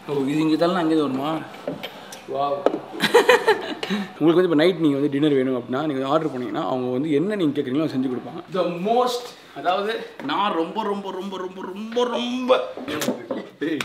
ஓ இது இங்கே தரலாம் அங்கே வருமா வா உங்களுக்கு வந்து இப்போ நைட் நீங்கள் வந்து டின்னர் வேணும் அப்படின்னா நீங்கள் ஆர்டர் பண்ணீங்கன்னா அவங்க வந்து என்ன நீங்கள் கேட்குறீங்களோ அதை செஞ்சு கொடுப்பாங்க த மோஸ்ட் அதாவது நான் ரொம்ப ரொம்ப ரொம்ப ரொம்ப ரொம்ப ரொம்ப ஏய்.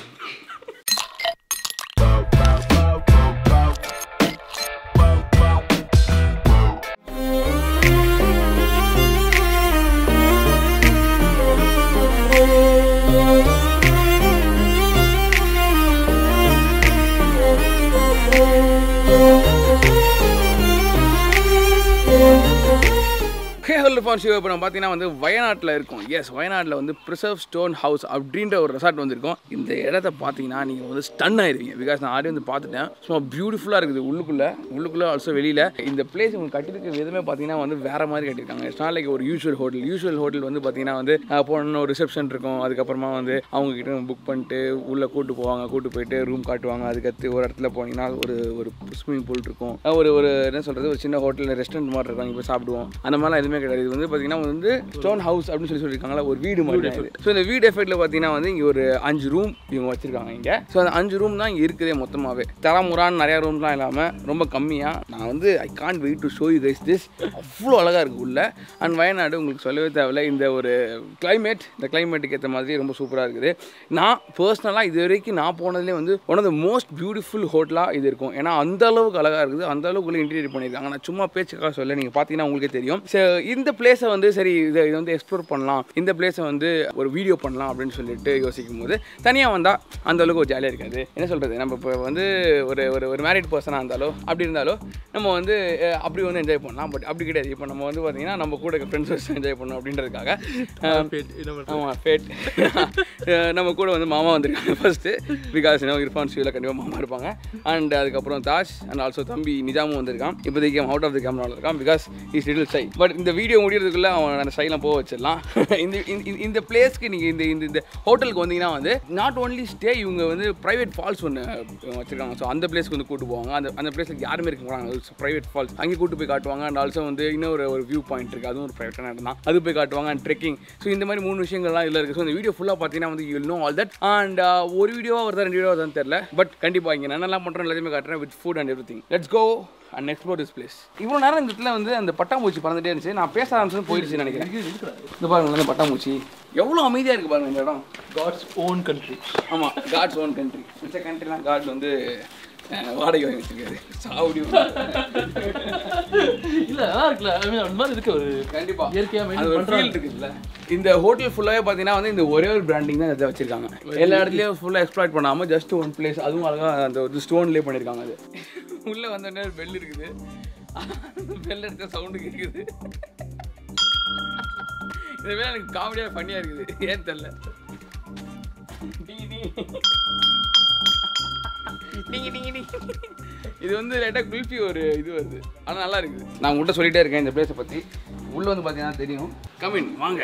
ஹேஹல் ஃபான் ஷிவ் இப்போ நம்ம பார்த்தீங்கன்னா வந்து வயநாட்டில் இருக்கும் எஸ் வயநாட்டில் வந்து ப்ரிசர்வ் ஸ்டோன் ஹவுஸ் அப்படின்ற ஒரு ரெசார்ட் வந்திருக்கும் இந்த இடத்த பார்த்தீங்கன்னா நீங்கள் வந்து ஸ்டன் ஆயிருவீங்க பிகாஸ் நான் ஆல்ரெடி வந்து பார்த்துட்டேன் சும்மா பியூட்டிஃபுல்லாக இருக்குது உள்ளுக்குள்ளே உள்ளுக்குள்ளே ஆல்சோ வெளியில் இந்த பிளேஸ் உங்களுக்கு கட்டிருக்க விதமே பார்த்தீங்கன்னா வந்து வேறு மாதிரி கட்டியிருக்காங்க இட்ஸ் நாட் லைக் ஒரு யூஷுவல் ஹோட்டல் யூஷுவல் ஹோட்டல் வந்து பார்த்தீங்கன்னா வந்து போன ஒரு ரிசப்ஷன் இருக்கும் அதுக்கப்புறமா வந்து அவங்க கிட்ட புக் பண்ணிட்டு உள்ளே கூட்டு போவாங்க கூட்டு போயிட்டு ரூம் காட்டுவாங்க அதுக்கடுத்து ஒரு இடத்துல போனீங்கன்னா ஒரு ஒரு ஸ்விம்மிங் பூல் இருக்கும் ஒரு ஒரு என்ன சொல்கிறது ஒரு சின்ன ஹோட்டல் ரெஸ்டாரண்ட் மாதிரி இருக்கும் இங்கே போய் சாப்பிடுவோம் அந்த மாதிரிலாம் எதுவுமே கிடையாது இது வந்து பார்த்தீங்கன்னா வந்து ஸ்டோன் ஹவுஸ் அப்படின்னு சொல்லி சொல்லியிருக்காங்களா ஒரு வீடு மாதிரி ஸோ இந்த வீடு எஃபெக்ட்டில் பார்த்தீங்கன்னா வந்து இங்கே ஒரு அஞ்சு ரூம் இவங்க வச்சிருக்காங்க இங்கே ஸோ அந்த அஞ்சு ரூம் தான் இங்கே இருக்குதே மொத்தமாகவே தரமுறான்னு நிறையா ரூம்லாம் இல்லாமல் ரொம்ப கம்மியாக நான் வந்து I can't wait to show you guys this அவ்வளோ அழகாக இருக்குது உள்ள அண்ட் வயநாடு உங்களுக்கு சொல்லவே தேவையில்ல இந்த ஒரு climate இந்த கிளைமேட்டுக்கு ஏற்ற மாதிரி ரொம்ப சூப்பராக இருக்குது நான் பர்சனலாக இது வரைக்கும் நான் போனதுலேயே வந்து one of the most beautiful ஹோட்டலாக இது இருக்கும் ஏன்னா அந்த அளவுக்கு அழகாக இருக்குது அந்த அளவுக்கு உள்ள இன்டீரியர் பண்ணியிருக்காங்க நான் சும்மா பேச்சுக்காக சொல்ல நீங்கள் பார்த்தீங்கன்னா உங்களுக்கே தெரியும் ஸோ இந்த பிளேஸை வந்து சரி இதை இதை வந்து எக்ஸ்ப்ளோர் பண்ணலாம் இந்த பிளேஸை வந்து ஒரு வீடியோ பண்ணலாம் அப்படின்னு சொல்லிட்டு யோசிக்கும் போது தனியாக வந்தால் அந்த அளவுக்கு ஒரு ஜாலியாக இருக்காது என்ன சொல்கிறது நம்ம இப்போ வந்து ஒரு ஒரு ஒரு மேரிட் பர்சனாக இருந்தாலோ அப்படி இருந்தாலோ நம்ம வந்து அஹ், அப்படி வந்து என்ஜாய் பண்ணலாம் பட் அப்படி கிடையாது இப்போ நம்ம வந்து பார்த்தீங்கன்னா நம்ம கூட ஃப்ரெண்ட்ஸ் வச்சு என்ஜாய் பண்ணணும் அப்படின்றதுக்காக அஹ், ஆமாம் ஃபேட் நம்ம கூட வந்து மாமா வந்திருக்காங்க ஃபர்ஸ்ட்டு பிகாஸ் இன்னும் இர்ஃபான் ஷூவில் கண்டிப்பாக மாமா இருப்பாங்க அண்ட் அதுக்கப்புறம் தாஷ் அண்ட் ஆல்சோ தம்பி நிஜாமும் வந்திருக்கான் இப்போதைக்கு அவுட் ஆஃப் தி கேமரா இருக்கான் because is little shy but இந்த வீடியோ முடியறதுக்குள்ள அவன் அந்த சைலாம் போக வச்சிடலாம் இந்த இந்த- இந்த பிளேஸ்க்கு நீங்கள் இந்த இந்த இந்த ஹோட்டலுக்கு வந்தீங்கன்னா வந்து நாட் ஓன்லி ஸ்டே இவங்க வந்து ப்ரைவேட் ஃபால்ஸ் ஒன்று வச்சிருக்காங்க ஸோ அந்த பிளேஸ்க்கு வந்து கூட்டு போவாங்க அந்த அந்த பிளேஸ்க்கு யாருமே இருக்க மாட்டாங்க ப்ரைவேட் ஃபால்ஸ் அங்கே கூட்டு போய் காட்டுவாங்க அண்ட் ஆல்சோ வந்து இன்னொரு ஒரு வியூ பாயிண்ட் இருக்குது அதுவும் ஒரு ப்ரைவேட்டான இடம் தான் அது போய் காட்டுவாங்க அண்ட் ட்ரெக்கிங் ஸோ இந்த மாதிரி மூணு விஷயங்கள்லாம் இதில் இருக்குது ஸோ இந்த வீடியோ ஃபுல்லாக பார்த்தீங்கன்னா வந்து you know all that and ஒரு வீடியோவாக வருதா ரெண்டு வீடியோ வருதான்னு தெரியல பட் கண்டிப்பாக இங்கே நான் என்னெல்லாம் பண்ணுறேன் எல்லாத்தையுமே காட்டுறேன் with food and everything let's go and explore this place இவ்வளோ நேரம் இந்த இடத்துல வந்து அந்த பட்டாம்பூச்சி பறந்துட்டே இருந்துச்சு நான் பேச ஆரம்பிச்சு போயிடுச்சு நினைக்கிறேன் இந்த பாருங்க இந்த பட்டாம்பூச்சி எவ்வளோ அமைதியாக இருக்குது பாருங்க இந்த இடம் காட்ஸ் ஓன் கண்ட்ரி ஆமாம் காட்ஸ் ஓன் கண்ட்ரி மிச்ச கண்ட்ரிலாம் காட் வந்து அஹ், வாடகை வாங்கி வச்சிருக்காரு சாவுடி இல்ல நல்லா இருக்குல்ல ஐ மீன் அந்த மாதிரி இருக்கு ஒரு கண்டிப்பா இயற்கையா maintain அது ஒரு பண்றாங்க. ஃபீல் இருக்குல்ல இந்த ஹோட்டல் ஃபுல்லாவே பார்த்தீங்கன்னா வந்து இந்த ஒரே ஒரு பிராண்டிங் தான் இதை வச்சிருக்காங்க எல்லா இடத்துலயும் ஃபுல்லாக எக்ஸ்ப்ளாய்ட் பண்ணாம ஜஸ்ட் ஒன் பிளேஸ் அதுவும் அழகா அந்த ஒரு ஸ்டோன்லேயே பண்ணியிருக்காங்க அது உள்ள வந்தோடனே ஒரு பெல் இருக்குது பெல் எடுத்த சவுண்டு கேட்குது இந்த வேலை எனக்கு காமெடியாக ஃபன்னியாக இருக்குது ஏன் தெரில டிங்கி டிங்கி டிங்கி டிங்கி இது வந்து லைட்டாக குல்ஃபி ஒரு இது வருது ஆனால் நல்லா இருக்குது நான் உங்கள்கிட்ட சொல்லிட்டே இருக்கேன் இந்த பிளேஸை பற்றி உள்ளே வந்து பார்த்தீங்கன்னா தெரியும் கமின் வாங்க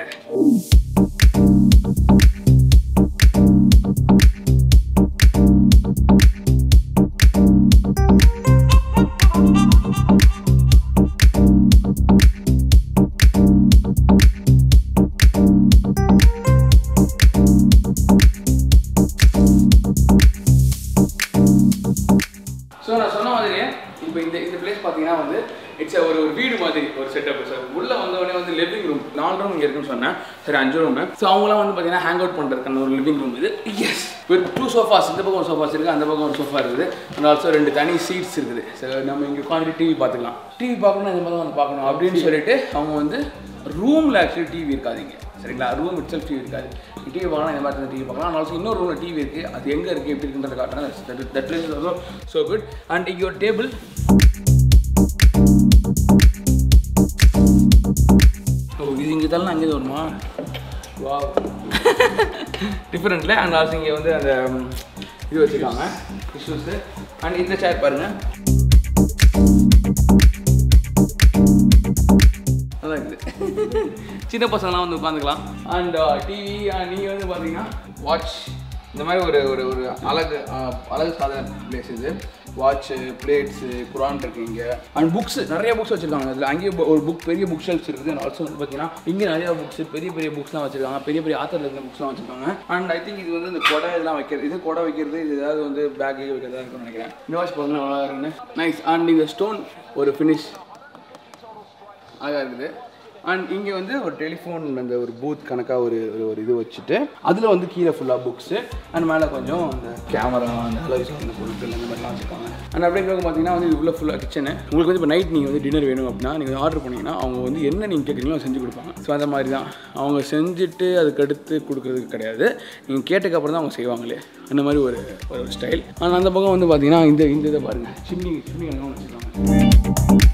ஸோ நான் சொன்ன மாதிரியே இப்போ இந்த இந்த பிளேஸ் பார்த்தீங்கன்னா வந்து இட்ஸ் ஒரு ஒரு வீடு மாதிரி ஒரு செட்டப் சார் உள்ளே வந்தவொடனே வந்து லிவிங் ரூம் நாலு ரூம் இங்கே இருக்குன்னு சொன்னேன் சரி அஞ்சு ரூம் ஸோ அவங்களாம் வந்து பார்த்தீங்கன்னா ஹேங் அவுட் பண்ணுறதுக்கான ஒரு லிவிங் ரூம் இது எஸ் வித் டூ சோஃபாஸ் இந்த பக்கம் ஒரு சோஃபாஸ் இருக்குது அந்த பக்கம் ஒரு சோஃபா இருக்குது அண்ட் ஆல்சோ ரெண்டு தனி சீட்ஸ் இருக்குது சரி நம்ம இங்கே உட்காந்துட்டு டிவி பார்த்துக்கலாம் டிவி பார்க்கணும் இந்த மாதிரி வந்து பார்க்கணும் அப்படின்னு சொல்லிட்டு அவங்க வந்து ரூமில் ஆக்சுவலி டிவி இருக்காதீங்க சரிங்களா ரூம் இட் செல்ஃப் டிவி இருக்காது டிவி பார்க்கலாம் இந்த மாதிரி டிவி பார்க்கலாம் அண்ட் ஆல்சோ இன்னொரு ரூமில் டிவி இருக்குது அது எங்கே இருக்குது எப்படி இருக்குன்றத காட்டுறேன் that place is also so good and இங்கே ஒரு டேபிள் ஓ இது இங்கே தரலாம் அங்கே வருமா வா டிஃப்ரெண்ட்டில் அண்ட் ஆல்சோ இங்கே வந்து அந்த ம், இது வச்சுருக்காங்க இஷ்யூஸு அண்ட் இந்த சேர் பாருங்கள் நல்லா இருக்குது சின்ன பசங்களாம் வந்து உட்காந்துக்கலாம் அண்ட் டிவி நீங்கள் வந்து பார்த்தீங்கன்னா வாட்ச் இந்த மாதிரி ஒரு ஒரு ஒரு அழகு ஆஹ், அழகு சாதன பிளேஸ் இது வாட்ச்சு பிளேட்ஸு குரான் இருக்கு இங்கே அண்ட் புக்ஸ் நிறைய புக்ஸ் வச்சிருக்காங்க அதில் அங்கேயே bu- ஒரு புக் பெரிய புக் ஷெல்ஸ் இருக்குது அண்ட் ஆல்சோ வந்து பார்த்தீங்கன்னா இங்கே நிறைய புக்ஸ் பெரிய பெரிய புக்ஸ்லாம் வச்சிருக்காங்க பெரிய பெரிய ஆத்தர் இருக்கிற புக்ஸ்லாம் வச்சிருக்காங்க அண்ட் ஐ திங்க் இது வந்து இந்த கொடை இதெல்லாம் வைக்கிறது இது கொடை வைக்கிறது இது ஏதாவது வந்து பேக் வைக்கிறதா இருக்கும்னு நினைக்கிறேன் இந்த வாட்ச் பாருங்க நல்லா இருக்குன்னு நைஸ் அண்ட் இந்த ஸ்டோன் ஒரு ஃபினிஷ் அழகாக இருக்குது அண்ட் இங்கே வந்து ஒரு டெலிஃபோன் அந்த ஒரு பூத் கணக்காக ஒரு ஒரு- ஒரு இது வச்சுட்டு அதில் வந்து கீழே ஃபுல்லாக புக்ஸு அண்ட் மேலே கொஞ்சம் அந்த கேமரா அந்த அழகு சார்ந்த பொருட்கள் அந்த மாதிரிலாம் வச்சுருக்காங்க அண்ட் அப்படியே பார்க்க பார்த்தீங்கன்னா வந்து இவ்வளோ ஃபுல்லாக கிச்சனு உங்களுக்கு வந்து இப்போ நைட் நீங்கள் வந்து டின்னர் வேணும் அப்படின்னா நீங்கள் ஆர்டர் பண்ணிங்கன்னா அவங்க வந்து என்ன நீங்கள் கேட்குறீங்களோ அதை செஞ்சு கொடுப்பாங்க ஸோ அந்த மாதிரி தான் அவங்க செஞ்சுட்டு அதுக்கு அடுத்து கொடுக்குறதுக்கு கிடையாது நீங்கள் கேட்டதுக்கப்புறம் தான் அவங்க செய்வாங்களே அந்த மாதிரி ஒரு ஒரு ஸ்டைல் ஆனால் அந்த பக்கம் வந்து பார்த்தீங்கன்னா இந்த இந்த இதை பாருங்கள் சிம்னி சிம்னி கணக்காக வச்சுருக்காங்க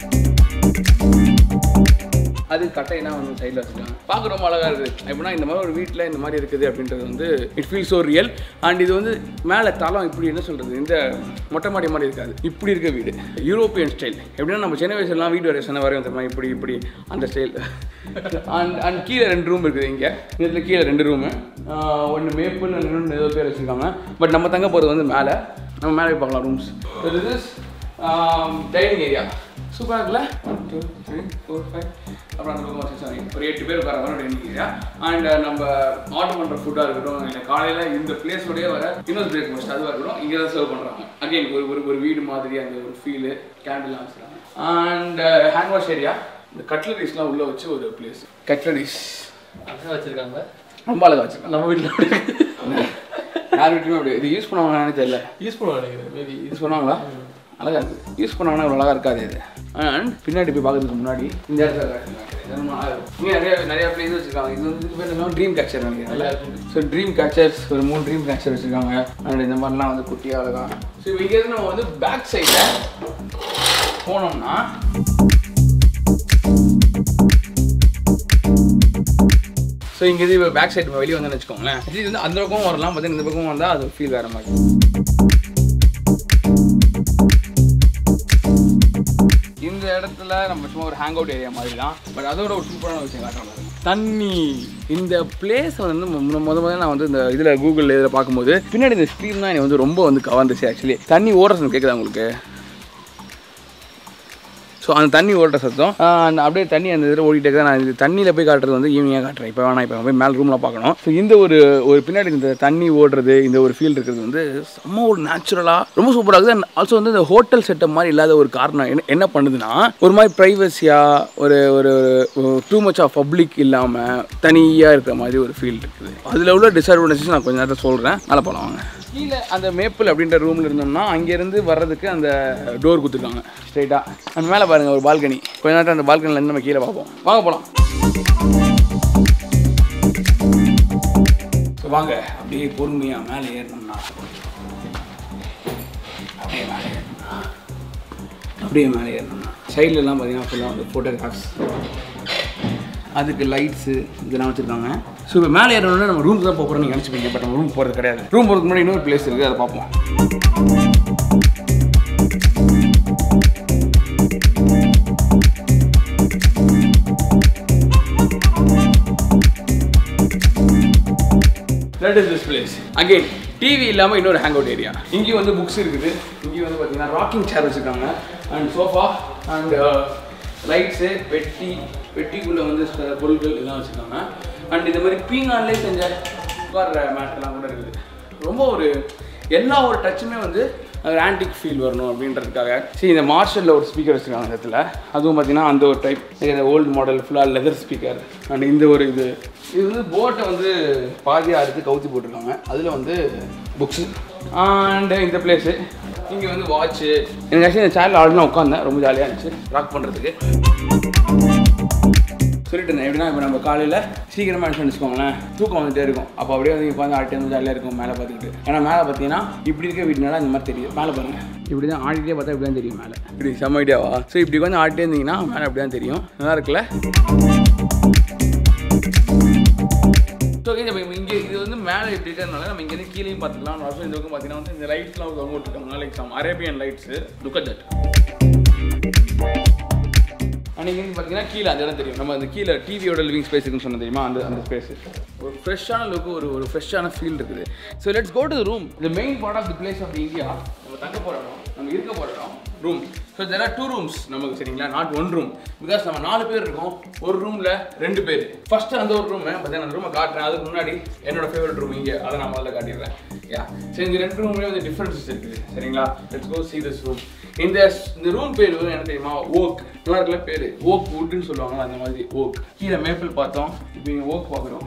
அது கட்டைனா வந்து சைடில் வச்சுருக்காங்க பார்க்க ரொம்ப அழகாக இருக்குது எப்படின்னா இந்த மாதிரி ஒரு வீட்டில் இந்த மாதிரி இருக்குது அப்படின்றது வந்து it feel so real and இது வந்து மேலே தளம் இப்படி என்ன சொல்கிறது இந்த மொட்டை மாடி மாதிரி இருக்காது இப்படி இருக்க வீடு யூரோப்பியன் ஸ்டைல் எப்படின்னா நம்ம சின்ன வயசுலாம் வீடு வரைய சொன்ன வரையும் தெரியுமா இப்படி இப்படி அந்த ஸ்டைல் அண்ட் அண்ட் கீழே ரெண்டு ரூம் இருக்குது இங்கே இதில் கீழே ரெண்டு ரூமு ஒன்று மேப்புன்னு இன்னொன்று ஏதோ பேர் வச்சுருக்காங்க பட் நம்ம தங்க போகிறது வந்து மேலே நம்ம மேலே போய் பார்க்கலாம் rooms this is dining area சூப்பராக இருக்குல்ல one two three four five அப்புறம் அந்த பக்கம் சாரி ஒரு எட்டு பேர் உட்கார வர டைனிங் ஏரியா அண்ட் நம்ம ஆர்டர் பண்ணுற ஃபுட்டாக இருக்கட்டும் இல்லை காலையில் இந்த பிளேஸோடய வர இன்னொரு பிரேக்ஃபாஸ்ட் அதுவாக இருக்கட்டும் இங்கே தான் சர்வ் பண்ணுறாங்க அகைன் ஒரு ஒரு ஒரு வீடு மாதிரி அந்த ஒரு ஃபீலு கேண்டில்லாம் வச்சுருக்காங்க அண்ட் ஹேண்ட் வாஷ் ஏரியா இந்த கட்லரிஸ்லாம் உள்ளே வச்சு ஒரு பிளேஸ் கட்லரிஸ் அழகா வச்சிருக்காங்க ரொம்ப அழகாக வச்சுருக்காங்க நம்ம வீட்டில் அப்படி யார் வீட்லையுமே அப்படி இது யூஸ் பண்ணுவாங்கன்னு தெரியல யூஸ் பண்ணுவோம் நினைக்கிறேன் மேபி யூஸ் பண்ணுவாங்களா அழகா இருக்கு யூஸ் பண்ணாங்கன்னா இவ்வளோ அழகா இருக்காது இது அண்ட் பின்னாடி போய் பார்க்கறதுக்கு முன்னாடி இந்த இடத்துல காட்டுறாங்க. இது ரொம்ப அழகா இருக்கு. இங்க நிறைய நிறைய பிளேஸ் வச்சிருக்காங்க இது வந்து பேர் என்ன ட்ரீம் கேச்சர் நினைக்கிறேன் ஸோ ட்ரீம் கேச்சர்ஸ் ஒரு மூணு ட்ரீம் கேச்சர் வச்சிருக்காங்க அண்ட் இந்த மாதிரிலாம் வந்து குட்டியாக அழகா ஸோ இப்போ இங்கேருந்து நம்ம வந்து பேக் சைடில் போனோம்னா ஸோ இங்கே இது பேக் சைடு வெளியே வந்து வச்சுக்கோங்களேன் இது வந்து அந்த பக்கம் வரலாம் பார்த்தீங்கன்னா இந்த பக்கம் வந்தால் அது ஃபீல் வேறு மாதிரி இந்த இடத்துல நம்ம சும்மா ஒரு ஹேங் அவுட் ஏரியா மாதிரி தான் பட் அதோட ஒரு சூப்பரான விஷயம் காட்டுறாங்க தண்ணி இந்த பிளேஸ் வந்து மு- முத முத முதல்ல நான் வந்து இந்த இதில் கூகுளில் இதில் பார்க்கும்போது பின்னாடி இந்த ஸ்க்ரீன் தான் எனக்கு வந்து ரொம்ப வந்து கவர்ந்துச்சு ஆக்சுவலி தண்ணி ஓடுற சத்தம் கேட்குதா உங்களுக்கு ஸோ அந்த தண்ணி ஓடுற சத்தம் ஆஹ் அந்த அப்படியே தண்ணி அந்த இதில் ஓடிட்டே இருக்குது நான் இது தண்ணியில் போய் காட்டுறது வந்து ஈவினிங்காக காட்டுறேன் இப்போ வேணாம் இப்போ போய் மேலே ரூமில் பார்க்கணும் ஸோ இந்த ஒரு ஒரு பின்னாடி இந்த தண்ணி ஓடுறது இந்த ஒரு ஃபீல் இருக்கிறது வந்து செம்ம ஒரு நேச்சுரலாக ரொம்ப சூப்பராக இருக்குது ஆல்சோ வந்து இந்த ஹோட்டல் செட்டப் மாதிரி இல்லாத ஒரு காரணம் என்ன என்ன பண்ணுதுன்னா ஒரு மாதிரி ப்ரைவசியாக ஒரு ஒரு டூ மச் ஆஃப் பப்ளிக் இல்லாமல் தனியாக இருக்கிற மாதிரி ஒரு ஃபீல் இருக்குது அதில் உள்ள டிஸ்அட்வான்டேஜஸ் நான் கொஞ்ச நேரத்தில் சொல்கிறேன் மேலே போகலாம் வாங்க கீழே அந்த மேப்பிள் அப்படின்ற ரூமில் இருந்தோம்னா அங்கேருந்து வர்றதுக்கு அந்த டோர் கொடுத்துருக்காங்க ஸ்ட்ரைட்டாக அந்த மேலே பாருங்கள் ஒரு பால்கனி கொஞ்ச நேரம் அந்த பால்கனிலேருந்து நம்ம கீழே பார்ப்போம் வாங்க போகலாம் வாங்க அப்படியே பொறுமையாக மேலே ஏறணும்னா அப்படியே மேலே ஏறணும்னா அப்படியே மேலே ஏறணும்னா சைட்லலாம் பார்த்தீங்கன்னா ஃபுல்லாக வந்து ஃபோட்டோகிராஃப்ஸ் அதுக்கு லைட்ஸு இதெல்லாம் வச்சுருக்காங்க ஸோ இப்போ மேலே ஏறணும்னா நம்ம ரூம் தான் போக போகிறோம் நீங்கள் நினச்சிப்பீங்க பட் நம்ம ரூம் போகிறது கிடையாது ரூம் போகிறதுக்கு முன்னாடி இன்னொரு பிளேஸ் இருக்குது அதை பார்ப்போம் that is this place again TV இல்லாமல் இன்னொரு ஹேங் அவுட் ஏரியா இங்கேயும் வந்து புக்ஸ் இருக்குது இங்கேயும் வந்து பார்த்தீங்கன்னா ராக்கிங் சேர் வச்சுருக்காங்க அண்ட் சோஃபா அண்ட் லைட்ஸு பெட்டி பெட்டிக்குள்ளே வந்து சில பொருட்கள் இதெல்லாம் வச்சுருக்காங்க அண்ட் இந்த மாதிரி பீங்கான்லேயே செஞ்ச உட்கார்ற மேட்டெல்லாம் கூட இருக்குது ரொம்ப ஒரு எல்லா ஒரு டச்சுமே வந்து ஒரு ஆன்டிக் ஃபீல் வரணும் அப்படின்றதுக்காக சரி இந்த மார்ஷலில் ஒரு ஸ்பீக்கர் வச்சுருக்காங்க இந்த இடத்துல அதுவும் பார்த்தீங்கன்னா அந்த ஒரு டைப் இந்த ஓல்டு மாடல் ஃபுல்லாக லெதர் ஸ்பீக்கர் அண்ட் இந்த ஒரு இது இது வந்து போட்டை வந்து பாதியாக அறுத்து கவுத்தி போட்டிருக்காங்க அதில் வந்து புக்ஸு அண்ட் இந்த பிளேஸு இங்கே வந்து வாட்ச்சு எனக்கு ஆக்சுவலி இந்த சேனல் ஆல்ரெடி நான் உட்காந்தேன் ரொம்ப ஜாலியாக இருந்துச்சு ராக் பண்ணுறதுக்கு சொல்லிட்டு இருந்தேன் எப்படின்னா இப்போ நம்ம காலையில் சீக்கிரமாக எழுந்து வச்சுக்கோங்களேன் தூக்கம் வந்துட்டே இருக்கும் அப்போ அப்படியே வந்து உட்காந்து ஆட்டி வந்து ஜாலியாக இருக்கும் மேலே பார்த்துக்கிட்டு ஏன்னா மேலே பார்த்தீங்கன்னா இப்படி இருக்க வீட்டுனால இந்த மாதிரி தெரியும் மேலே பாருங்க இப்படி தான் ஆடிட்டே பார்த்தா இப்படி தான் தெரியும் மேலே இப்படி செம்ம ஐடியாவா ஸோ இப்படி உட்காந்து ஆடிட்டே இருந்தீங்கன்னா மேலே அப்படி தான் தெரியும் நல்லா இருக்குல்ல ஸோ இந்த இங்கே இது வந்து மேலே இப்படி இருக்கிறதுனால நம்ம இங்கேருந்து கீழேயும் பார்த்துக்கலாம் ஆல்சோ இந்த பக்கம் பார்த்தீங்கன்னா வந்து இந்த லைட்ஸ்லாம் தொங்க விட்டுருக்காங்க like some Arabian lights look at that அன்றைக்கி பார்த்தீங்கன்னா கீழே அந்த இடம் தெரியும் நம்ம அந்த கீழே டிவியோட லிவிங் ஸ்பேஸ் இருக்குன்னு சொன்னது தெரியுமா அந்த அந்த ஸ்பேஸ் ஒரு ஃப்ரெஷ்ஷான லுக்கு ஒரு ஒரு ஃப்ரெஷ்ஷான ஃபீல் இருக்குது so let's go to room the main part of the place of India நம்ம தங்க போகிற இடம் நம்ம இருக்க போகிற இடம் room so there are two rooms நமக்கு சரிங்களா நாட் ஒன் ரூம் பிகாஸ் நம்ம நாலு பேர் இருக்கோம் ஒரு ரூமில் ரெண்டு பேர் ஃபர்ஸ்ட் அந்த ஒரு ரூம் பார்த்தீங்கன்னா அந்த ரூமை காட்டுறேன் அதுக்கு முன்னாடி என்னோட ஃபேவரட் ரூம் இங்கே அதை நான் முதல்ல காட்டிடுறேன் யா சரி இந்த ரெண்டு ரூம்லேயே வந்து டிஃப்ரென்சஸ் இருக்குது சரிங்களா let's go see this room இந்த இந்த ரூம் பேர் வந்து என்ன தெரியுமா ஓக் நல்லா இருக்குல்ல பேர் ஓக் வுட்னு சொல்லுவாங்கல்ல அந்த மாதிரி ஓக் கீழே மேப்பிள் பார்த்தோம் இப்போ இங்கே ஓக் பார்க்குறோம்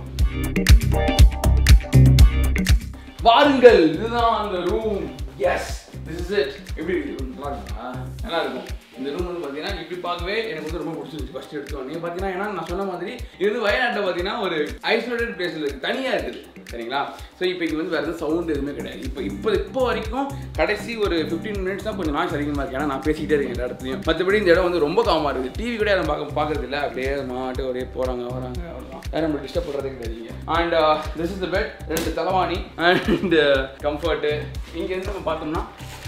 வாருங்கள் இதுதான் அந்த room yes this is it எப்படி இருக்கு நல்லா இருக்குங்களா நல்லா இருக்கும் இந்த ரூம் வந்து பார்த்தீங்கன்னா இப்படி பார்க்கவே எனக்கு வந்து ரொம்ப பிடிச்சிருந்துச்சு ஃபஸ்ட் எடுத்தோடனே பார்த்தீங்கன்னா ஏன்னா நான் சொன்ன மாதிரி இது வந்து வயநாட்டில் பார்த்தீங்கன்னா ஒரு ஐசோலேட்டட் பிளேஸில் இருக்குது தனியாக இருக்குது சரிங்களா ஸோ இப்போ இங்கே வந்து வேறு எதுவும் சவுண்ட் எதுவுமே கிடையாது இப்போ இப்போ இப்போ வரைக்கும் கடைசி ஒரு ஃபிஃப்டீன் மினிட்ஸ் தான் கொஞ்சம் நாய்ஸ் அதிகமாக இருக்கு ஏன்னா நான் பேசிக்கிட்டே இருக்கேன் எல்லா இடத்துலையும் மற்றபடி இந்த இடம் வந்து ரொம்ப காமாக இருக்குது டிவி கூட யாரும் பார்க்க பார்க்கறது இல்லை அப்படியே மாட்டு அப்படியே போகிறாங்க வராங்க அவ்வளோதான் யாரும் நம்ம டிஸ்டர்ப் பண்ணுறதே கிடையாது and this is the bed ரெண்டு தலைவாணி அண்ட் கம்ஃபர்ட்டு இங்கேருந்து நம்ம பார்த்தோம்னா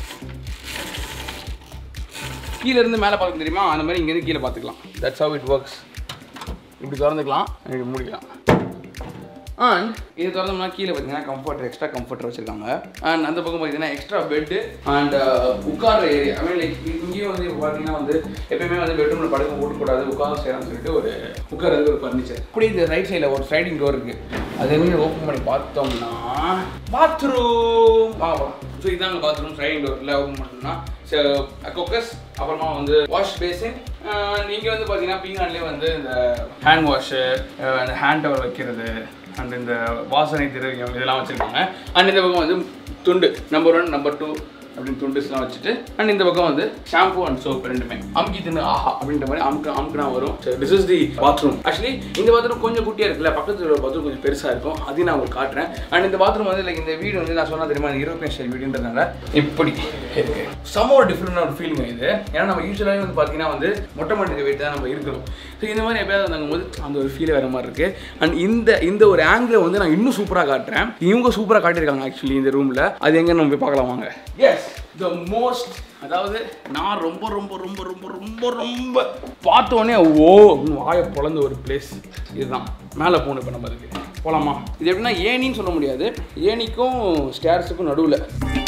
கீழே இருந்து மேலே பார்க்க தெரியுமா அந்த மாதிரி இங்கேருந்து கீழே பார்த்துக்கலாம் தட்ஸ் how இட் ஒர்க்ஸ் இப்படி திறந்துக்கலாம் இப்படி முடிக்கலாம் அண்ட் இது திறந்தோம்னா கீழே பார்த்தீங்கன்னா கம்ஃபர்ட் எக்ஸ்ட்ரா கம்ஃபர்டர் வச்சிருக்காங்க அண்ட் அந்த பக்கம் பார்த்தீங்கன்னா எக்ஸ்ட்ரா பெட்டு அண்ட் உட்கார ஏரியா ஐ மீன் லைக் இங்கேயும் வந்து இப்போ பார்த்தீங்கன்னா வந்து எப்பயுமே வந்து பெட்ரூமில் படுக்க போடக்கூடாது உட்கார செய்யலாம்னு சொல்லிட்டு ஒரு உட்காரதுக்கு ஒரு ஃபர்னிச்சர் அப்படி இந்த ரைட் சைடில் ஒரு ஸ்லைடிங் டோர் இருக்குது அதே மாதிரி ஓப்பன் பண்ணி பார்த்தோம்னா பாத்ரூம் பார்க்கலாம் ஸோ இதாங்க பாத்ரூம் ஸ்லைடிங் டோரில் ஓப்பன் பண்ணோம்னா ஸோ கொக்கஸ் அப்புறமா வந்து வாஷ் பேசின் நீங்கள் வந்து பார்த்தீங்கன்னா பீங்கான்லேயே வந்து இந்த ஹேண்ட் வாஷு அந்த ஹேண்ட் டவர் வைக்கிறது அண்ட் இந்த வாசனை திரவியம் இதெல்லாம் வச்சுருக்காங்க அண்ட் இந்த பக்கம் வந்து துண்டு நம்பர் ஒன் நம்பர் டூ அப்படின்னு துண்டுஸ்லாம் வச்சுட்டு அண்ட் இந்த பக்கம் வந்து ஷாம்பு அண்ட் சோப் ரெண்டுமே அமுக்கி தின்னு ஆஹா அப்படின்ற மாதிரி அமுக்கு அமுக்குனா வரும் this is the bathroom actually இந்த பாத்ரூம் கொஞ்சம் குட்டியாக இருக்குல்ல பக்கத்தில் உள்ள பாத்ரூம் கொஞ்சம் பெருசாக இருக்கும் அதையும் நான் உங்களுக்கு காட்டுறேன் அண்ட் இந்த பாத்ரூம் வந்து லைக் இந்த வீடு வந்து நான் சொன்னா தெரியுமா யூரோப்பியன் ஸ்டைல் வீடுன்றதுனால இப்படி இருக்கு செம்ம ஒரு டிஃப்ரெண்டான ஒரு ஃபீலிங் இது ஏன்னா நம்ம யூஸ்வலாகவே வந்து பார்த்தீங்கன்னா வந்து மொட்டை மாடி வீட்டு தான் நம்ம இருக்கிறோம் ஸோ இந்த மாதிரி எப்பயாவது வந்தாங்க போது அந்த ஒரு ஃபீல் வேறு மாதிரி இருக்குது அண்ட் இந்த இந்த ஒரு ஆங்கிளை வந்து நான் இன்னும் சூப்பராக காட்டுறேன் இவங்க சூப்பராக காட்டியிருக்காங்க ஆக்சுவலி இந்த ரூமில் அது எங்கே நம்ம போய் பார்க்கலாம் வாங்க எஸ் த மோஸ்ட் அதாவது நான் ரொம்ப ரொம்ப ரொம்ப ரொம்ப ரொம்ப ரொம்ப பார்த்த உடனே ஓ அப்படின்னு வாயை பொழந்த ஒரு பிளேஸ் இதுதான் மேலே போகணும் இப்போ நம்ம அதுக்கு போகலாமா இது எப்படின்னா ஏணின்னு சொல்ல முடியாது ஏணிக்கும் ஸ்டேர்ஸுக்கும் நடுவில்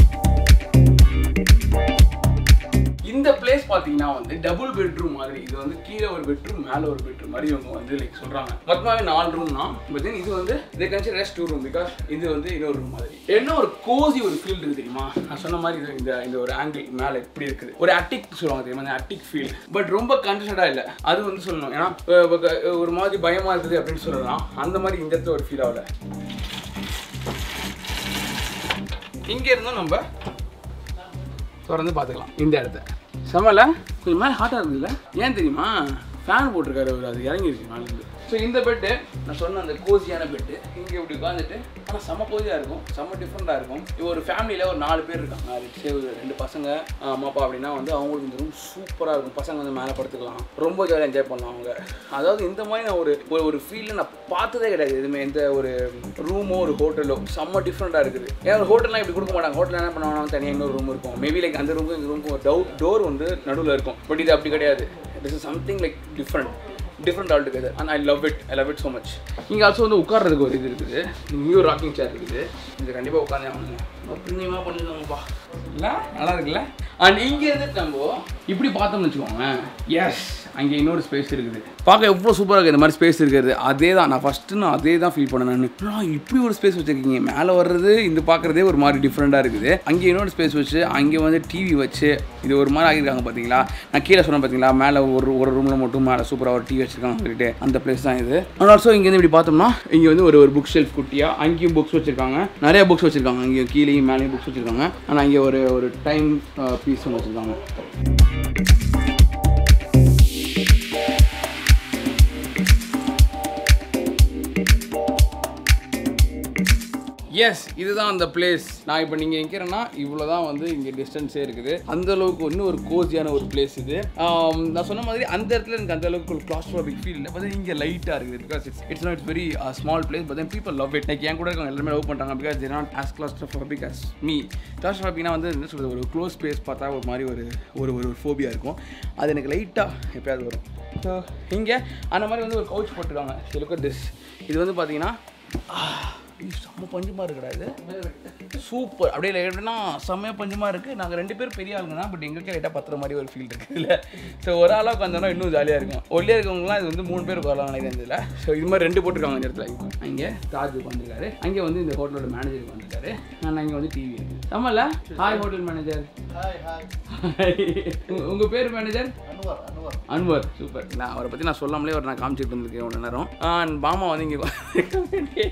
இந்த பிளேஸ் பார்த்தீங்கன்னா வந்து டபுள் பெட்ரூம் மாதிரி இது வந்து கீழே ஒரு பெட்ரூம் மேலே ஒரு பெட்ரூம் மாதிரி இவங்க வந்து லைக் சொல்கிறாங்க மொத்தமாகவே நாலு ரூம் தான் பட் தென் இது வந்து இதை consider rest to room because இது வந்து இன்னொரு ரூம் மாதிரி என்ன ஒரு கோசி ஒரு ஃபீல் இருக்குது தெரியுமா நான் சொன்ன மாதிரி இது இந்த இந்த ஒரு ஆங்கிள் மேலே இப்படி இருக்குது ஒரு அட்டிக் சொல்லுவாங்க தெரியுமா அந்த அட்டிக் ஃபீல் பட் ரொம்ப கன்சர்டாக இல்லை அது வந்து சொல்லணும் ஏன்னா அஹ், இப்ப ஒரு மாதிரி பயமாக இருக்குது அப்படின்னு சொல்லலாம் அந்த மாதிரி இந்த இடத்துல ஒரு ஃபீல் ஆகல இங்கே இருந்தும் நம்ம திறந்து பார்த்துக்கலாம் இந்த இடத்த செம்மல கொஞ்சம் மேலே ஹாட்டாக இருக்குதுல்ல ஏன் தெரியுமா ஃபேன் போட்டிருக்காரு அவர் அது இறங்கிருக்கு மேலேருந்து ஸோ இந்த பெட்டு நான் சொன்ன அந்த கோசியான பெட்டு இங்கே இப்படி உட்காந்துட்டு ஆனால் செம்ம கோசியாக இருக்கும் செம்ம டிஃப்ரெண்ட்டாக இருக்கும் இப்போ ஒரு ஃபேமிலியில் ஒரு நாலு பேர் இருக்காங்க சரி ஒரு ரெண்டு பசங்க அம்மா அப்பா அப்படின்னா வந்து அவங்களுக்கு இந்த ரூம் சூப்பராக இருக்கும் பசங்க வந்து மேலே படுத்துக்கலாம் ரொம்ப ஜாலியாக என்ஜாய் பண்ணலாம் அவங்க அதாவது இந்த மாதிரி நான் ஒரு ஒரு ஒரு ஃபீலில் நான் பார்த்ததே கிடையாது எதுவுமே எந்த ஒரு ரூமோ ஒரு ஹோட்டலோ செம்ம டிஃப்ரெண்ட்டாக இருக்குது ஏன்னா ஒரு ஹோட்டல்லாம் இப்படி கொடுக்க மாட்டாங்க ஹோட்டலில் என்ன பண்ணுவாங்க தனியாக இன்னொரு ரூம் இருக்கும் மேபி லைக் அந்த ரூமுக்கும் இந்த ரூமுக்கும் ஒரு டவுட் டோர் வந்து நடுவில் இருக்கும் பட் இது அப்படி கிடையாது this is something like different different all together and I love it I love it so much இங்கே ஆல்சோ வந்து உட்கார்றதுக்கு ஒரு இது இருக்குது இங்கேயும் ஒரு ராக்கிங் சேர் இருக்குது இது கண்டிப்பாக உட்காந்தே ஆகணுங்க புண்ணியமாக பண்ணிருந்தாங்கப்பா இல்லை நல்லா இருக்குல்ல அண்ட் இங்கே இருந்துட்டு நம்ம இப்படி பார்த்தோம்னு வச்சுக்கோங்க எஸ் அங்கே இன்னொரு ஸ்பேஸ் இருக்குது பார்க்க எவ்வளோ சூப்பராக இருக்குது இந்த மாதிரி ஸ்பேஸ் இருக்கிறது அதே தான் நான் ஃபஸ்ட்டு நான் அதே தான் ஃபீல் பண்ணேன் நான் "என்னடா இப்படி ஒரு ஸ்பேஸ் வச்சுருக்கீங்க மேலே வர்றது இந்த பார்க்குறதே ஒரு மாதிரி டிஃப்ரெண்ட்டாக இருக்குது அங்கே இன்னொரு ஸ்பேஸ் வச்சு அங்கே வந்து டிவி வச்சு இது ஒரு மாதிரி ஆகியிருக்காங்க பார்த்தீங்களா நான் கீழே சொன்னேன் பார்த்தீங்களா மேலே ஒரு ஒரு ரூமில் மட்டும் மேலே சூப்பராக ஒரு டிவி வச்சிருக்காங்க சொல்லிட்டு அந்த பிளேஸ் தான் இது அண்ட் ஆல்சோ இங்கேருந்து இப்படி பார்த்தோம்னா இங்கே வந்து ஒரு ஒரு புக் ஷெல்ஃப் குட்டியாக அங்கேயும் புக்ஸ் வச்சிருக்காங்க நிறைய புக்ஸ் வச்சிருக்காங்க இங்கே கீழேயும் மேலேயும் புக்ஸ் வச்சிருக்காங்க ஆனால் இங்கே ஒரு ஒரு டைம் பீஸ் ஒன்று வச்சிருக்காங்க எஸ் இதுதான் அந்த பிளேஸ் நான் இப்போ நீங்கள் நிற்கிறேன்னா இவ்வளோ தான் வந்து இங்கே டிஸ்டன்ஸே இருக்குது அந்த அளவுக்கு இன்னும் ஒரு கோசியான ஒரு பிளேஸ் இது ஆம், நான் சொன்ன மாதிரி அந்த இடத்துல எனக்கு அந்த அளவுக்கு ஒரு கிளாஸ்ட்ரோபிக் ஃபீல் இல்லை பட் இங்கே லைட்டாக இருக்குது because it's it's not very small place but then people love it like என் கூட இருக்கவங்க எல்லாமே லவ் பண்ணுறாங்க because they not as claustrophobic as me கிளாஸ்ட்ரோபிக்னா வந்து என்ன சொல்கிறது ஒரு க்ளோஸ் ஸ்பேஸ் பார்த்தா ஒரு மாதிரி ஒரு ஒரு ஒரு ஃபோபியா இருக்கும் அது எனக்கு லைட்டாக எப்பயாவது வரும் ஸோ இங்கே அந்த மாதிரி வந்து ஒரு கவுச் போட்டிருக்காங்க லுக் திஸ் இது வந்து பார்த்தீங்கன்னா ஐயோ, செம்ம பஞ்சுமா இருக்குடா இது சூப்பர் அப்படியே இல்லை எப்படின்னா செம்மையாக பஞ்சமாக இருக்குது நாங்கள் ரெண்டு பேரும் பெரிய ஆளுங்க தான் பட் எங்களுக்கே லைட்டாக பத்துற மாதிரி ஒரு ஃபீல் இருக்குது இல்லை ஸோ ஒரு ஆளாக உட்காந்தோன்னா இன்னும் ஜாலியாக இருக்கும் ஒல்லியாக இருக்கவங்கலாம் இது வந்து மூணு பேர் உட்காரலாம் நினைக்கிறேன் இதில் ஸோ இது மாதிரி ரெண்டு போட்டிருக்காங்க இந்த இடத்துல அங்கே தாஜ் உட்காந்துருக்காரு அங்கே வந்து இந்த ஹோட்டலோட மேனேஜர் உட்காந்துருக்காரு நான் அங்கே வந்து டிவி இருக்கு ஆமாம்ல ஹாய் ஹோட்டல் மேனேஜர் உங்கள் பேர் மேனேஜர் அன்வர் சூப்பர் நான் அவரை பற்றி நான் சொல்லாமலே அவர் நான் காமிச்சிட்டு இருந்திருக்கேன் ஒரு நேரம் அண்ட் மாமா வந்து இங்கே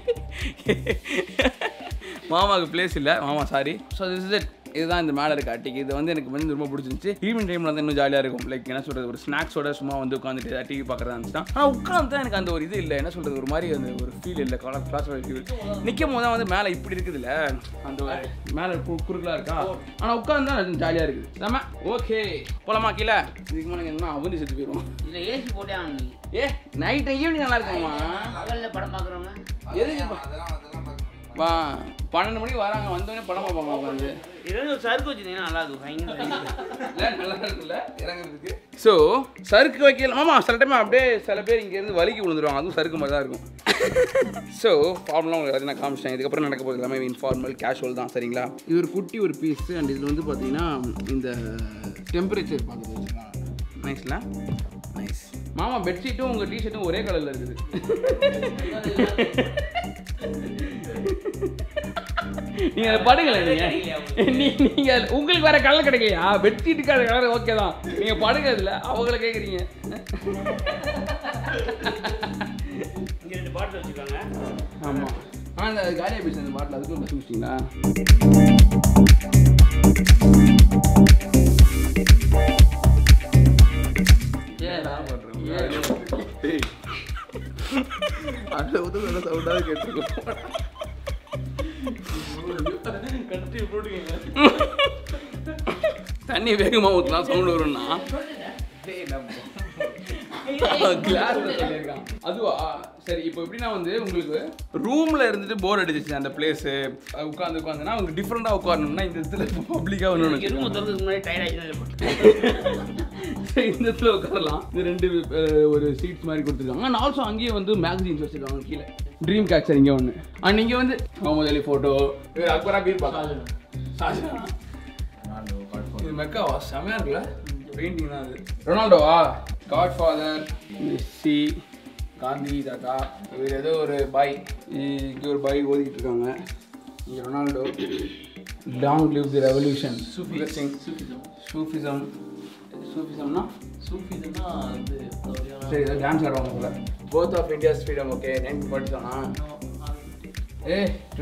மாமாவுக்கு பிளேஸ் இல்லை மாமா sorry so this is it இதுதான் இந்த மேலே இருக்க அட்டிக்கு இது வந்து எனக்கு வந்து ரொம்ப பிடிச்சிருந்துச்சு ஈவினிங் டைமில் வந்து இன்னும் ஜாலியாக இருக்கும் லைக் என்ன சொல்கிறது ஒரு ஸ்நாக்ஸோட சும்மா வந்து உட்காந்துட்டு டிவி பார்க்குறதா இருந்துச்சுன்னா ஆனால் உட்காந்து தான் எனக்கு அந்த ஒரு இது இல்லை என்ன சொல்கிறது ஒரு மாதிரி அந்த ஒரு ஃபீல் இல்லை கிளாஸ் கிளாஸோட ஃபீல் நிற்கும் போது தான் வந்து மேலே இப்படி இருக்குதுல்ல அந்த ஒரு மேலே குறுக்கலாக இருக்கா ஆனால் உட்காந்து தான் ஜாலியாக இருக்குது செம்ம ஓகே போலாமா கீழே இதுக்கு மேலே என்ன அவந்தி செத்து போயிடும் இதுல ஏசி போட்டே ஆகணும் ஏ நைட் ஈவினிங் நல்லா இருக்குமா பகல்ல படம் பாக்குறவங்க எதுக்கு வா பன்னெண்டு மணிக்கு வராங்க வந்தோடனே படம் பார்ப்பாங்க உட்காந்து இரண்டு ஒரு சறுக்கு வச்சிருந்தீங்கன்னா நல்லா இருக்கும் பயங்கர நல்லா இருக்குல்ல இறங்குறதுக்கு ஸோ சறுக்கு வைக்கல மாமா சில டைம் அப்படியே சில பேர் இங்கேருந்து வலிக்கு விழுந்துருவாங்க அதுவும் சறுக்கு மாதிரி தான் இருக்கும் ஸோ ஃபார்முலாம் உங்களுக்கு எல்லாத்தையும் நான் காமிச்சிட்டேன் இதுக்கப்புறம் நடக்க போகிறது எல்லாமே இன்ஃபார்மல் கேஷுவல் தான் சரிங்களா இது ஒரு குட்டி ஒரு பீஸ் அண்ட் இதில் வந்து பார்த்தீங்கன்னா இந்த டெம்பரேச்சர் பார்க்குறது வச்சுக்கலாம் நைஸ்ல நைஸ் மாமா பெட்ஷீட்டும் உங்கள் டிஷர்ட்டும் ஒரே கலரில் இருக்குது நீங்க அதை படுக்கல நீங்க நீ நீங்க அதுல- உங்களுக்கு வேற கலர் கிடைக்கலையா பெட்ஷீட்டுக்கு அது கலர் ஓகே தான் நீங்க படுக்கிறதுல அவங்கள கேக்குறீங்க இங்க ரெண்டு பாட்டில் வச்சிருக்காங்க ஆமா ஆ அந்த காலியா பேச அந்த பாட்டில் அதுக்கும் பஸ் வச்சிட்டீங்களா அதில் வந்து நல்ல சவுண்டாக கேட்டுருக்கோம் கட்டி போட்டுக்கங்க தண்ணி வேகமா ஊற்றினா சவுண்ட் வரும்னா கிளாஸ் சொல்லியிருக்கான் அதுவா சரி இப்போ எப்படின்னா வந்து உங்களுக்கு ரூம்ல இருந்துட்டு போர் அடிச்சிச்சு அந்த பிளேஸ் உட்காந்து உட்காந்துனா உங்களுக்கு டிஃப்ரெண்டா உட்காரணும்னா இந்த இடத்துல பப்ளிக்கா இங்க ரூம் வரணும் திறந்ததுக்கு முன்னாடி டயர்ட் ஆயிடுச்சு சரி, இந்த இடத்துல உட்காரலாம் இது ரெண்டு அஹ், ஒரு சீட்ஸ் மாதிரி கொடுத்துருக்காங்க அண்ட் ஆல்சோ அங்கேயே வந்து மேகசின்ஸ் வச்சிருக்காங்க கீழே ட்ரீம் கேச்சர் இங்கே ஒன்று அண்ட் இங்கே வந்து முகமது அலி ஃபோட்டோ இவர் அக்பரா பீர் பார்க்கலாம் ஷாஜஹான். இது மெக்காவா செமையா இருக்குல்ல பெயிண்டிங் தான் அது ரொனால்டோவா காட் ஃபாதர் மெஸ்ஸி காந்தி தாத்தா இவர் ஏதோ ஒரு பாய் இங்கே ஒரு பாய் ஓதிக்கிட்டு இருக்காங்க இங்கே Ronaldo long live the revolution Sufi Singh Sufism சூஃபிசம்னா சூஃபிதுன்னா இது அவரையான- சரி ஏதோ டான்ஸ் ஆடுவாங்க போல both of India's freedom okay nineteen forty செவனா a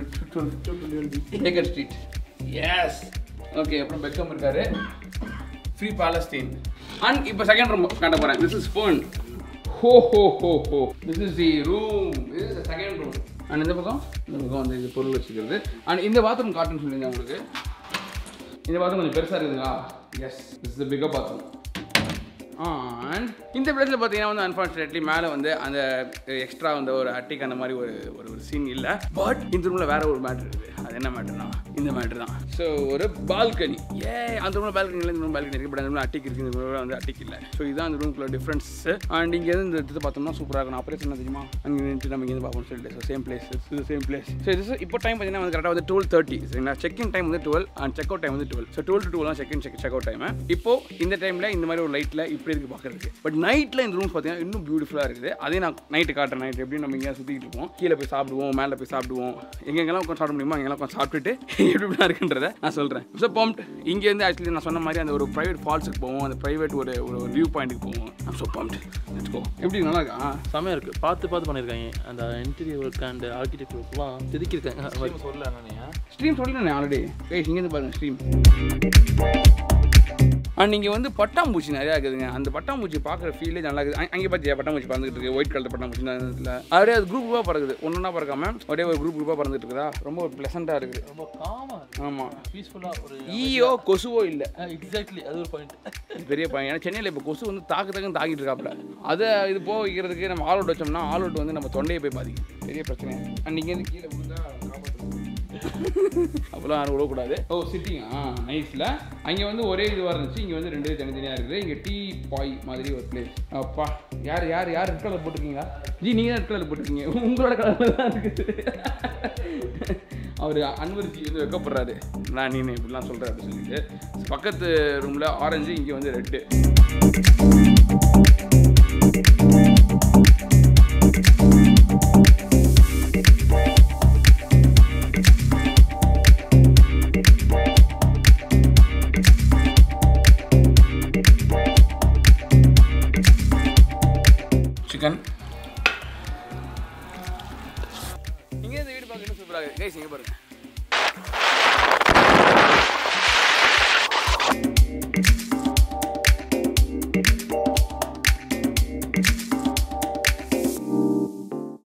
baker street yes okay அப்புறம் பெக்கம் இருக்காரு ஃப்ரீ பாலஸ்தீன் அண்ட் இப்போ செகண்ட் ரூம் காட்ட போகிறேன் திஸ் இஸ் ஃபோன் ஹோ ஹோ ஹோ ஹோ this is the room this is second room and இந்த பக்கம் இந்த பக்கம் வந்து இது பொருள் வச்சுக்கிறது அண்ட் இந்த பாத்ரூம் காட்டுன்னு சொல்லியிருந்தேன் உங்களுக்கு இந்த பாத்ரூம் கொஞ்சம் பெருசாக இருக்குதுங்களா yes is the bigger bathroom and இந்த படத்தில் பார்த்தீங்கன்னா வந்து அன்ஃபார்ச்சுனேட்லி மேலே வந்து அந்த எக்ஸ்ட்ரா வந்து ஒரு அட்டிக் அந்த மாதிரி ஒரு ஒரு ஒரு சீன் இல்லை பட் இந்த ரூமில் வேற ஒரு மேட்ரு இருக்குது அது என்ன மேட்ருனா இந்த மேட்ரு தான் ஸோ ஒரு பால்கனி ஏ அந்த ரூமில் பால்கனி இல்லை இந்த ரூம் பால்கனி இருக்குது பட் அந்த ரூமில் அட்டிக் இருக்குது இந்த ரூமில் வந்து அட்டிக் இல்லை ஸோ இதுதான் அந்த ரூம்குள்ள டிஃப்ரென்ஸ் அண்ட் இங்கே இந்த இடத்துல பார்த்தோம்னா சூப்பராக இருக்கும் அப்படியே சொன்ன தெரியுமா அங்கே நின்று நம்ம இங்கே பார்ப்போம் சொல்லிட்டு ஸோ சேம் பிளேஸ் இது சேம் பிளேஸ் ஸோ இது இப்போ டைம் பார்த்தீங்கன்னா வந்து கரெக்டாக வந்து டுவெல் தேர்ட்டி சரிங்களா செக் இன் டைம் வந்து twelve and check out time வந்து twelve so twelve to twelve தான் check in check check out time இப்போ இந்த டைமில் இந்த மாதிரி ஒரு லைட்டில் இப்படி இருக்கு பார்க்குறதுக்கு பட் நைட்டில் இந்த ரூம்ஸ் பார்த்தீங்கன்னா இன்னும் பியூட்டிஃபுல்லாக இருக்குது அதே நான் நைட்டு காட்டுறேன் நைட் எப்படி நம்ம இங்கே சுற்றிட்டு இருப்போம் கீழே போய் சாப்பிடுவோம் மேலே போய் சாப்பிடுவோம் எங்கெங்கெல்லாம் உட்காந்து சாப்பிட முடியுமோ அங்கெல்லாம் உட்காந்து சாப்பிட்டுட்டு எப்படி எப்படிலாம் இருக்குன்றதை நான் சொல்கிறேன் ஸோ பம்ப்ட் இங்கேருந்து ஆக்சுவலி நான் சொன்ன மாதிரி அந்த ஒரு ப்ரைவேட் ஃபால்ஸுக்கு போவோம் அந்த ப்ரைவேட் ஒரு ஒரு வியூ பாயிண்ட்டுக்கு போவோம் நான் ஸோ பம்ப்ட் லெட்ஸ் கோ எப்படி நல்லா இருக்கா செமையா இருக்கு பார்த்து பார்த்து பண்ணியிருக்காங்க அந்த இன்டீரியர் ஒர்க் அண்ட் ஆர்கிடெக்ட் ஒர்க்லாம் செதுக்கியிருக்காங்க அது மாதிரி. ஸ்ட்ரீம் சொல்லிட்டேன் ஆல்ரெடி கைஸ் இங்கேருந்து பாருங்க ஸ்ட்ரீம் அண்ட் நீங்கள் வந்து பட்டாம்பூச்சி நிறையா இருக்குதுங்க அந்த பட்டாம்பூச்சி பார்க்குற ஃபீலே நல்லா இருக்குது அங்க- அங்கே பார்த்தியா பட்டாம்பூச்சி பறந்துட்டு இருக்கு ஒயிட் கலர் பட்டாம்பூச்சி தான் இதில் அப்படியே அது குரூப் குரூப்பாக பறக்குது ஒன்றா பறக்காம ஒரே ஒரு குரூப் குரூப்பாக பறந்துட்டு இருக்குதா ரொம்ப ஒரு ப்ளசண்ட்டாக இருக்குது ரொம்ப காமா இருக்கு ஆமாம் பீஸ்ஃபுல்லாக ஒரு ஈயோ கொசுவோ இல்லை எக்ஸாக்ட்லி அது ஒரு பாயிண்ட் இது பெரிய பையன் ஏன்னா சென்னையில் இப்போ கொசு வந்து தாக்கு தாக்குன்னு தாக்கிட்டு இருக்காப்புல அதை இது போக வைக்கிறதுக்கு நம்ம ஆல் அவுட் வச்சோம்னா ஆல் அவுட் வந்து நம்ம தொண்டையை போய் பாதிக்கும் பெரிய பிரச்சனை அண்ட் இங்கேருந்து கீழே விழுந்தா காப்பாற்றணும் அப்போலாம் யாரும் விடக்கூடாது ஓ சிட்டிங் ஆ நைஸில் அங்கே வந்து ஒரே இதுவாக இருந்துச்சு இங்கே வந்து ரெண்டு தனித்தனியாக இருக்குது இங்கே டீ பாய் மாதிரி ஒரு பிளேஸ் அப்பா யார் யார் யார் ரெட் கலர் போட்டிருக்கீங்களா ஜி நீங்கள் ரெட் கலர் போட்டிருக்கீங்க உங்களோட கலர் தான் இருக்குது அவர் அன்வர்ஜி வந்து வைக்கப்படுறாரு நான் நீ இப்படிலாம் சொல்கிறேன் அப்படின்னு சொல்லிட்டு பக்கத்து ரூமில் ஆரஞ்சு இங்கே வந்து ரெட்டு சிக்கன் இங்கே இந்த வீடு பார்க்க இன்னும் சூப்பராக கைஸ் இங்கே பாருங்க